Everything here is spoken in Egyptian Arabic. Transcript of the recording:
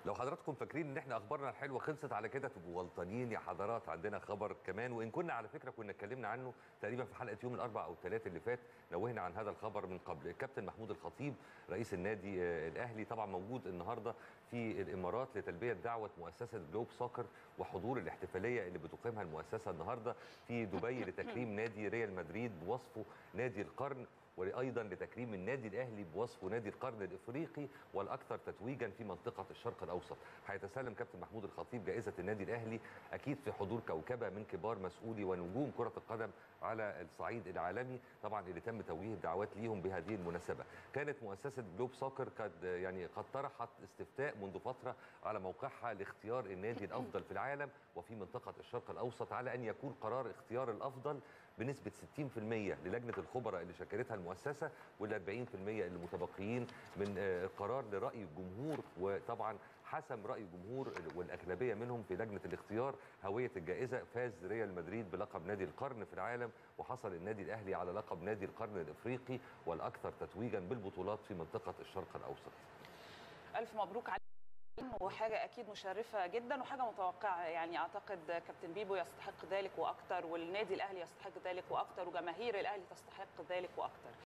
لو حضراتكم فاكرين ان احنا اخبارنا الحلوه خلصت على كده تبقوا غلطانين يا حضرات عندنا خبر كمان وان كنا على فكره كنا اتكلمنا عنه تقريبا في حلقه يوم الاربعاء او الثلاث اللي فات نوهنا عن هذا الخبر من قبل الكابتن محمود الخطيب رئيس النادي آه، الاهلي طبعا موجود النهارده في الامارات لتلبيه دعوه مؤسسه جلوب سوكر وحضور الاحتفاليه اللي بتقيمها المؤسسه النهارده في دبي لتكريم نادي ريال مدريد بوصفه نادي القرن وايضا لتكريم النادي الاهلي بوصفه نادي القرن الافريقي والاكثر تتويجا في منطقه الشرق الاوسط هيتسلم كابتن محمود الخطيب جائزه النادي الاهلي اكيد في حضور كوكبه من كبار مسؤولي ونجوم كره القدم على الصعيد العالمي طبعا اللي تم توجيه الدعوات ليهم بهذه المناسبه كانت مؤسسه جلوب سوكر قد يعني قد طرحت استفتاء منذ فتره على موقعها لاختيار النادي الافضل في العالم وفي منطقه الشرق الاوسط على ان يكون قرار اختيار الافضل بنسبه 60% للجنه الخبراء اللي شكلتها المؤسسه وال 40% اللي متبقيين من آه، قرار لراي الجمهور وطبعا حسم راي الجمهور والاغلبيه منهم في لجنه الاختيار هويه الجائزه فاز ريال مدريد بلقب نادي القرن في العالم وحصل النادي الاهلي على لقب نادي القرن الافريقي والاكثر تتويجا بالبطولات في منطقه الشرق الاوسط الف مبروك عليك وحاجه اكيد مشرفه جدا وحاجه متوقعه يعني اعتقد كابتن بيبو يستحق ذلك واكثر والنادي الاهلي يستحق ذلك واكثر وجماهير الاهلي تستحق ذلك واكثر